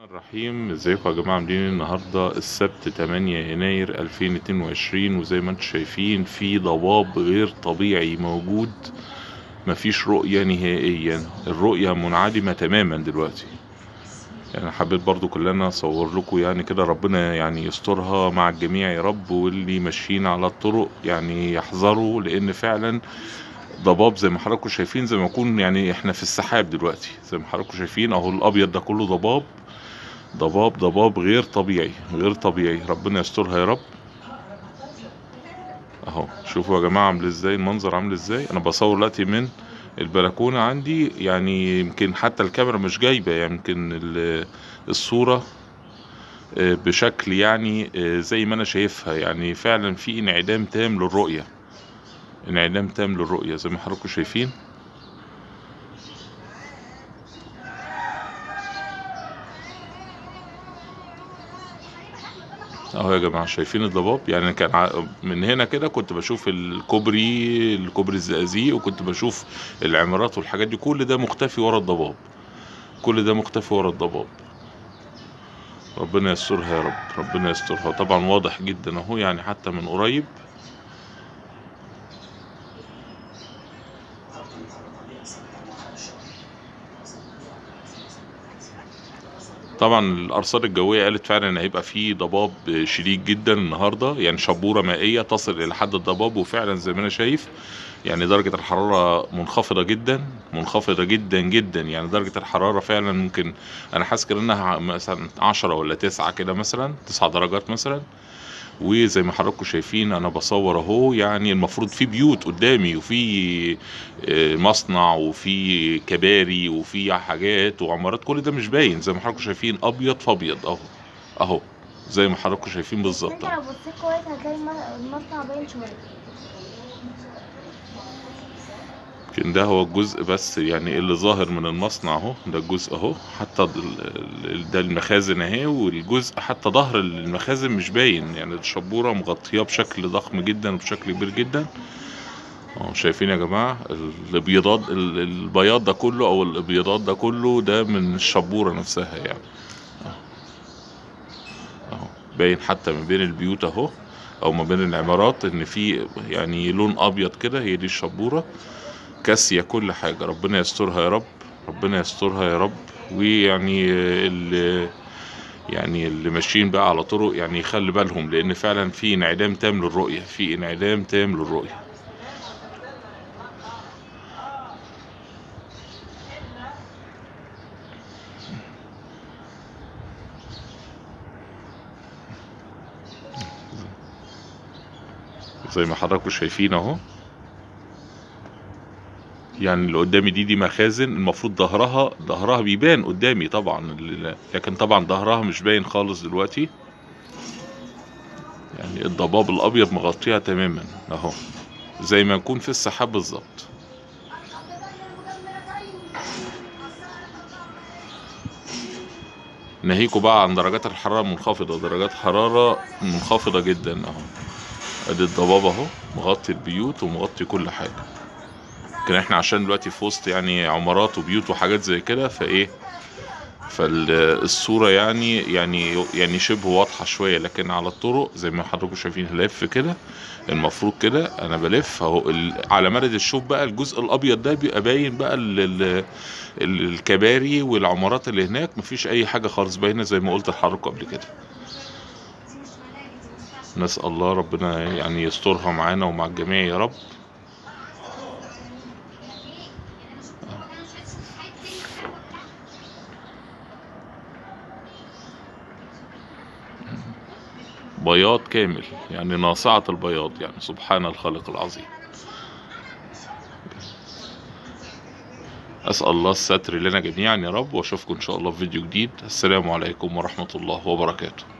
الرحيم ازيكم يا جماعة عاملين ايه النهاردة السبت 8 يناير 2022 وزي ما انتم شايفين في ضباب غير طبيعي موجود مفيش رؤية نهائيا الرؤية منعدمة تماما دلوقتي يعني حبيت برضو كلنا اصور لكم يعني كده ربنا يعني يسترها مع الجميع يا رب واللي ماشيين على الطرق يعني يحذروا لان فعلا ضباب زي ما حضراتكم شايفين زي ما يكون يعني احنا في السحاب دلوقتي زي ما حضراتكم شايفين اهو الابيض ده كله ضباب ضباب ضباب غير طبيعي غير طبيعي ربنا يسترها يا رب اهو شوفوا يا جماعه عامل ازاي المنظر عامل ازاي انا بصور دلوقتي من البلكونه عندي يعني يمكن حتى الكاميرا مش جايبه يعني يمكن ال- الصوره آه، بشكل يعني آه، زي ما انا شايفها يعني فعلا في انعدام تام للرؤيه انعدام تام للرؤيه زي ما حضراتكم شايفين اهو يا جماعه شايفين الضباب يعني كان ع- من هنا كده كنت بشوف الكوبري الكوبري الزقازيق وكنت بشوف العمارات والحاجات دي كل ده مختفي ورا الضباب كل ده مختفي ورا الضباب ربنا يسترها يا رب ربنا يسترها طبعا واضح جدا اهو يعني حتى من قريب طبعا الارصاد الجويه قالت فعلا ان هيبقى في ضباب شديد جدا النهارده يعني شبوره مائيه تصل الى حد الضباب وفعلا زي ما انا شايف يعني درجه الحراره منخفضه جدا منخفضه جدا جدا يعني درجه الحراره فعلا ممكن انا حاسس كده انها مثلا 10 ولا 9 كده مثلا 9 درجات مثلا وزي ما حضراتكم شايفين انا بصور اهو يعني المفروض في بيوت قدامي وفي آه، مصنع وفي كباري وفي حاجات وعمارات كل ده مش باين زي ما حضراتكم شايفين ابيض في ابيض اهو اهو زي ما حضراتكم شايفين بالظبط انت أهو. لو بصيت كويس هتلاقي الم- المصنع باين شويه يمكن ده هو الجزء بس يعني اللي ظاهر من المصنع اهو ده الجزء اهو حتى ال- ال- ده المخازن اهي والجزء حتى ظهر المخازن مش باين يعني الشبورة مغطياه بشكل ضخم جدا وبشكل كبير جدا اهو شايفين يا جماعة الابيضات ال- البياض ده كله او الابيضات ده كله ده من الشبورة نفسها يعني اهو اهو باين حتى ما بين البيوت اهو او ما بين العمارات ان في يعني لون ابيض كده هي دي الشبورة كاسية كل حاجة ربنا يسترها يا رب ربنا يسترها يا رب ويعني اللي يعني اللي ماشيين بقى على طرق يعني يخلي بالهم لان فعلا في انعدام تام للرؤية في انعدام تام للرؤية زي ما حضراتكم شايفين اهو يعني اللي قدامي دي دي مخازن المفروض ظهرها ظهرها بيبان قدامي طبعا ال- لكن طبعا ظهرها مش باين خالص دلوقتي يعني الضباب الابيض مغطيها تماما اهو زي ما يكون في السحاب بالظبط ناهيكوا بقى عن درجات الحرارة المنخفضة درجات حرارة منخفضة جدا اهو ادي الضباب اهو مغطي البيوت ومغطي كل حاجة لكن احنا عشان دلوقتي في وسط يعني عمارات وبيوت وحاجات زي كده فايه فالصورة يعني يعني يعني شبه واضحة شوية لكن على الطرق زي ما حضراتكم شايفين هلف كده المفروض كده انا بلف اهو ال- على مدد الشوف بقى الجزء الابيض ده بيبقى باين بقى ال ال ال الكباري والعمارات اللي هناك مفيش اي حاجة خالص باينة زي ما قلت لحضراتكم قبل كده نسأل الله ربنا يعني يسترها معانا ومع الجميع يا رب بياض كامل يعني ناصعة البياض يعني سبحان الخالق العظيم أسأل الله الستر لنا جميعا يا رب وأشوفكم إن شاء الله في فيديو جديد السلام عليكم ورحمة الله وبركاته